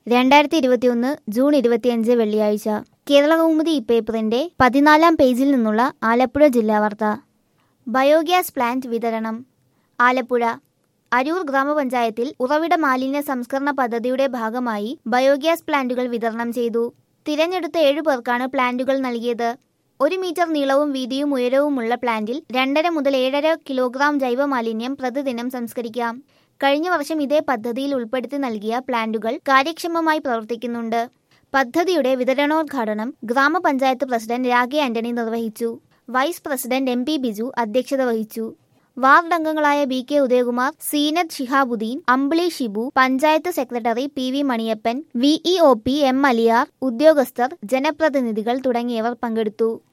രണ്ടായിരത്തി ഇരുപത്തിയൊന്ന് ജൂൺ ഇരുപത്തിയഞ്ച് വെള്ളിയാഴ്ച കേരളകൗമുദി പേപ്പറിന്റെ പതിനാലാം പേജിൽ നിന്നുള്ള ആലപ്പുഴ ജില്ലാ വാർത്ത ബയോഗ്യാസ് പ്ലാന്റ് വിതരണം ആലപ്പുഴ അരൂർ ഗ്രാമപഞ്ചായത്തിൽ ഉറവിട മാലിന്യ സംസ്കരണ പദ്ധതിയുടെ ഭാഗമായി ബയോഗ്യാസ് പ്ലാന്റുകൾ വിതരണം ചെയ്തു തിരഞ്ഞെടുത്ത ഏഴു പേർക്കാണ് പ്ലാന്റുകൾ നൽകിയത് ഒരു മീറ്റർ നീളവും വീതിയും ഉയരവുമുള്ള പ്ലാന്റിൽ രണ്ടര മുതൽ ഏഴര കിലോഗ്രാം ജൈവമാലിന്യം പ്രതിദിനം സംസ്കരിക്കാം കഴിഞ്ഞ വർഷം ഇതേ പദ്ധതിയിൽ ഉൾപ്പെടുത്തി നൽകിയ പ്ലാന്റുകൾ കാര്യക്ഷമമായി പ്രവർത്തിക്കുന്നുണ്ട് പദ്ധതിയുടെ വിതരണോദ്ഘാടനം ഗ്രാമപഞ്ചായത്ത് പ്രസിഡന്റ് രാഗെ ആന്റണി നിർവഹിച്ചു vice president M P Biju അധ്യക്ഷത വഹിച്ചു വാർഡ് അംഗങ്ങളായ B K Udayakumar Seenath Shihabuddin Ambili Shibu panchayat secretary P V Maniyappan V E O P M Aliyar ഉദ്യോഗസ്ഥർ ജനപ്രതിനിധികൾ തുടങ്ങിയവർ പങ്കെടുത്തു